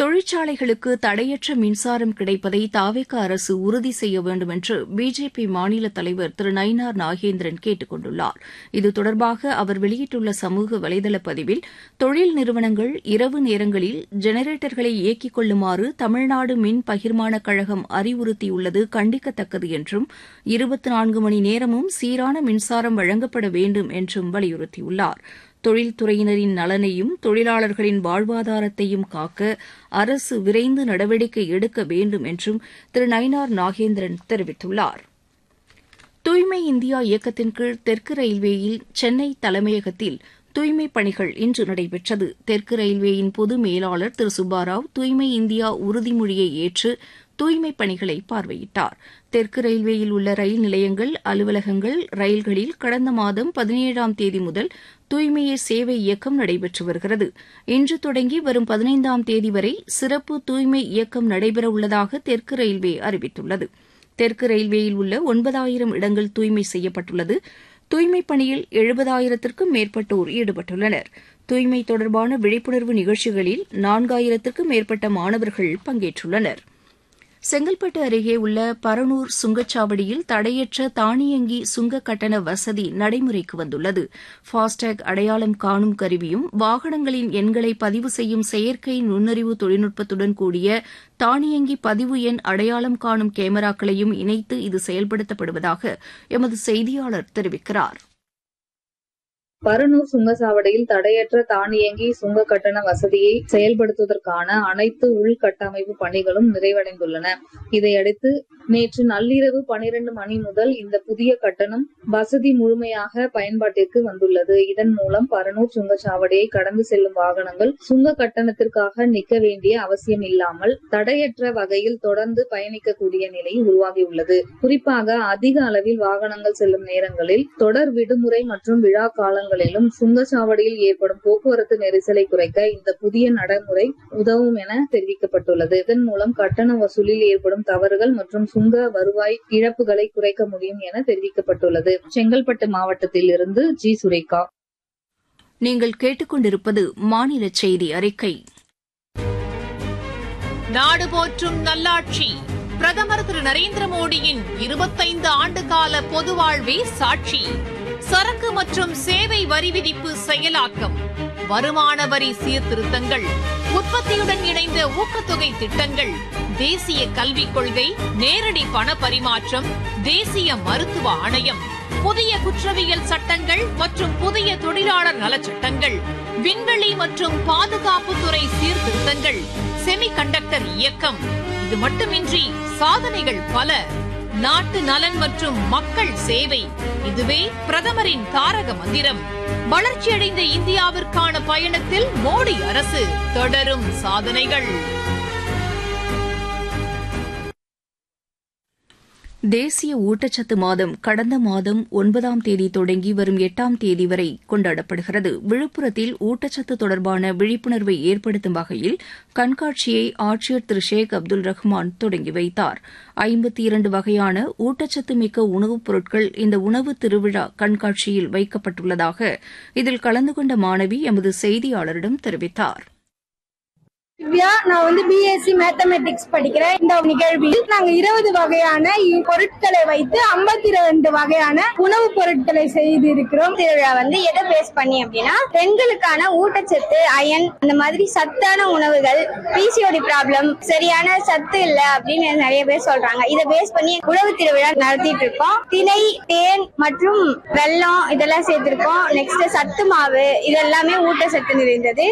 தொழிற்சாலைகளுக்கு தடையற்ற மின்சாரம் கிடைப்பதை தாவேக அரசு உறுதி செய்ய வேண்டும் என்று பிஜேபி மாநில தலைவர் திரு நயினார் நாகேந்திரன் கேட்டுக் கொண்டுள்ளார் இது தொடர்பாக அவர் வெளியிட்டுள்ள சமூக வலைதள பதிவில் தொழில் நிறுவனங்கள் இரவு நேரங்களில் ஜெனரேட்டர்களை இயக்கிக் கொள்ளுமாறு தமிழ்நாடு மின் பகிர்மான கழகம் அறிவுறுத்தியுள்ளது கண்டிக்கத்தக்கது என்றும் இருபத்தி நான்கு மணி நேரமும் சீரான மின்சாரம் வழங்கப்பட வேண்டும் என்றும் வலியுறுத்தியுள்ளார் தொழில்துறையினரின் நலனையும் தொழிலாளர்களின் வாழ்வாதாரத்தையும் காக்க அரசு விரைந்து நடவடிக்கை எடுக்க வேண்டும் என்றும் திரு நயினார் நாகேந்திரன் தெரிவித்துள்ளார் தூய்மை இந்தியா இயக்கத்தின் கீழ் தெற்கு ரயில்வேயில் சென்னை தலைமையகத்தில் தூய்மைப் பணிகள் இன்று நடைபெற்றது தெற்கு ரயில்வேயின் பொது மேலாளர் திரு சுப்பாராவ் தூய்மை இந்தியா உறுதிமொழியை ஏற்று தூய்மைப் பணிகளை பார்வையிட்டார் தெற்கு ரயில்வேயில் உள்ள ரயில் நிலையங்கள் அலுவலகங்கள் ரயில்களில் கடந்த மாதம் பதினேழாம் தேதி முதல் தூய்மையே சேவை இயக்கம் நடைபெற்று வருகிறது இன்று தொடங்கி வரும் பதினைந்தாம் தேதி வரை சிறப்பு தூய்மை இயக்கம் நடைபெறவுள்ளதாக தெற்கு ரயில்வே அறிவித்துள்ளது தெற்கு ரயில்வேயில் உள்ள ஒன்பதாயிரம் இடங்கள் தூய்மை செய்யப்பட்டுள்ளது தூய்மைப் பணியில் எழுபதாயிரத்திற்கும் மேற்பட்டோர் ஈடுபட்டுள்ளனர் தூய்மை தொடர்பான விழிப்புணர்வு நிகழ்ச்சிகளில் நான்காயிரத்திற்கும் மேற்பட்ட மாணவர்கள் பங்கேற்றுள்ளனா் செங்கல்பட்டு அருகே உள்ள பரனூர் சுங்கச்சாவடியில் தடையற்ற தானியங்கி சுங்க கட்டண வசதி நடைமுறைக்கு வந்துள்ளது ஃபாஸ்டேக் அடையாளம் காணும் கருவியும் வாகனங்களின் எண்களை பதிவு செய்யும் செயற்கை நுண்ணறிவு தொழில்நுட்பத்துடன் கூடிய தானியங்கி பதிவு எண் அடையாளம் காணும் கேமராக்களையும் இணைத்து இது செயல்படுத்தப்படுவதாக எமது செய்தியாளர் தெரிவிக்கிறார் பரனூர் சுங்கச்சாவடியில் தடையற்ற தானியங்கி சுங்க கட்டண வசதியை செயல்படுத்துவதற்கான அனைத்து உள்கட்டமைப்பு பணிகளும் நிறைவடைந்துள்ளன இதையடுத்து நேற்று நள்ளிரவு பனிரெண்டு மணி முதல் இந்த புதிய கட்டணம் வசதி முழுமையாக பயன்பாட்டிற்கு வந்துள்ளது இதன் மூலம் பரனூர் சுங்கச்சாவடியை கடந்து செல்லும் வாகனங்கள் சுங்க கட்டணத்திற்காக நிற்க வேண்டிய அவசியம் இல்லாமல் தடையற்ற வகையில் தொடர்ந்து பயணிக்கக்கூடிய நிலை உருவாகியுள்ளது குறிப்பாக அதிக அளவில் வாகனங்கள் செல்லும் நேரங்களில் தொடர் விடுமுறை மற்றும் விழா காலங்கள் இடங்களிலும் சுங்கச்சாவடியில் ஏற்படும் போக்குவரத்து நெரிசலை குறைக்க இந்த புதிய நடைமுறை உதவும் என தெரிவிக்கப்பட்டுள்ளது இதன் மூலம் கட்டண வசூலில் ஏற்படும் தவறுகள் மற்றும் சுங்க வருவாய் இழப்புகளை குறைக்க முடியும் என தெரிவிக்கப்பட்டுள்ளது செங்கல்பட்டு மாவட்டத்தில் இருந்து ஜி சுரேகா நீங்கள் கேட்டுக்கொண்டிருப்பது மாநில செய்தி அறிக்கை நாடு போற்றும் நல்லாட்சி பிரதமர் திரு நரேந்திர மோடியின் இருபத்தைந்து ஆண்டு கால பொது வாழ்வே சாட்சி சரக்கு மற்றும் சேவை வரி விதிப்பு செயலாக்கம் வருமான வரி சீர்திருத்தங்கள் உற்பத்தியுடன் இணைந்த ஊக்கத்தொகை திட்டங்கள் தேசிய கல்விக் கொள்கை நேரடி பண பரிமாற்றம் தேசிய மருத்துவ ஆணையம் புதிய குற்றவியல் சட்டங்கள் மற்றும் புதிய தொழிலாளர் நலச்சட்டங்கள் விண்வெளி மற்றும் பாதுகாப்புத்துறை சீர்திருத்தங்கள் செமி கண்டக்டர் இயக்கம் இது மட்டுமின்றி சாதனைகள் பல நாட்டு நலன் மற்றும் மக்கள் சேவை இதுவே பிரதமரின் தாரக மந்திரம் வளர்ச்சியடைந்த இந்தியாவிற்கான பயணத்தில் மோடி அரசு தொடரும் சாதனைகள் தேசிய ஊட்டச்சத்து மாதம் கடந்த மாதம் ஒன்பதாம் தேதி தொடங்கி வரும் எட்டாம் தேதி வரை கொண்டாடப்படுகிறது விழுப்புரத்தில் ஊட்டச்சத்து தொடர்பான விழிப்புணர்வை ஏற்படுத்தும் வகையில் கண்காட்சியை ஆட்சியர் திரு ஷேக் அப்துல் ரஹ்மான் தொடங்கி வைத்தார் ஐம்பத்தி இரண்டு வகையான ஊட்டச்சத்து மிக்க உணவுப் பொருட்கள் இந்த உணவு திருவிழா கண்காட்சியில் வைக்கப்பட்டுள்ளதாக இதில் கலந்து கொண்ட மாணவி எமது செய்தியாளரிடம் தெரிவித்தார் திவ்யா நான் வந்து பிஎஸ்சி மேத்தமெட்டிக்ஸ் படிக்கிறேன் இந்த நிகழ்வில் நாங்க இருபது வகையான பொருட்களை வைத்து ஐம்பத்தி ரெண்டு வகையான உணவுப் பொருட்களை செய்து இருக்கிறோம் திருவிழா வந்து எதை பேஸ் பண்ணி அப்படின்னா பெண்களுக்கான ஊட்டச்சத்து அயன் அந்த மாதிரி சத்தான உணவுகள் பிசிஓடி ப்ராப்ளம் சரியான சத்து இல்ல அப்படின்னு நிறைய பேர் சொல்றாங்க இதை பேஸ் பண்ணி உணவு திருவிழா நடத்திட்டு இருக்கோம் திணை தேன் மற்றும் வெல்லம் இதெல்லாம் சேர்த்திருக்கோம் நெக்ஸ்ட் சத்து மாவு இதெல்லாமே ஊட்டச்சத்து நிறைந்தது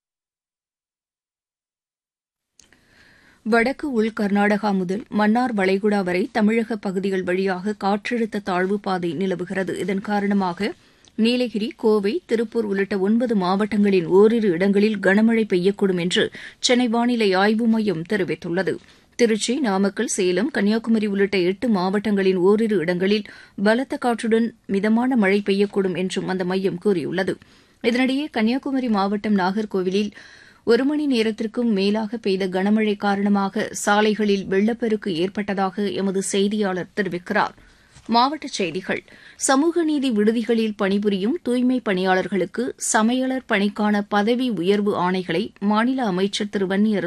வடக்கு உள் கர்நாடகா முதல் மன்னார் வளைகுடா வரை தமிழக பகுதிகள் வழியாக காற்றழுத்த தாழ்வு பாதை நிலவுகிறது இதன் காரணமாக நீலகிரி கோவை திருப்பூர் உள்ளிட்ட ஒன்பது மாவட்டங்களின் ஓரிரு இடங்களில் கனமழை பெய்யக்கூடும் என்று சென்னை வானிலை ஆய்வு மையம் தெரிவித்துள்ளது திருச்சி நாமக்கல் சேலம் கன்னியாகுமரி உள்ளிட்ட எட்டு மாவட்டங்களின் ஓரிரு இடங்களில் பலத்த காற்றுடன் மிதமான மழை பெய்யக்கூடும் என்றும் அந்த மையம் கூறியுள்ளது இதனிடையே கன்னியாகுமரி மாவட்டம் நாகர்கோவிலில் ஒரு மணி நேரத்திற்கும் மேலாக பெய்த கனமழை காரணமாக சாலைகளில் வெள்ளப்பெருக்கு ஏற்பட்டதாக எமது செய்தியாளர் தெரிவிக்கிறார் மாவட்டச் செய்திகள் சமூக நீதி விடுதிகளில் பணிபுரியும் தூய்மை பணியாளர்களுக்கு சமையலர் பணிக்கான பதவி உயர்வு ஆணைகளை மாநில அமைச்சர் திரு வன்னியரசு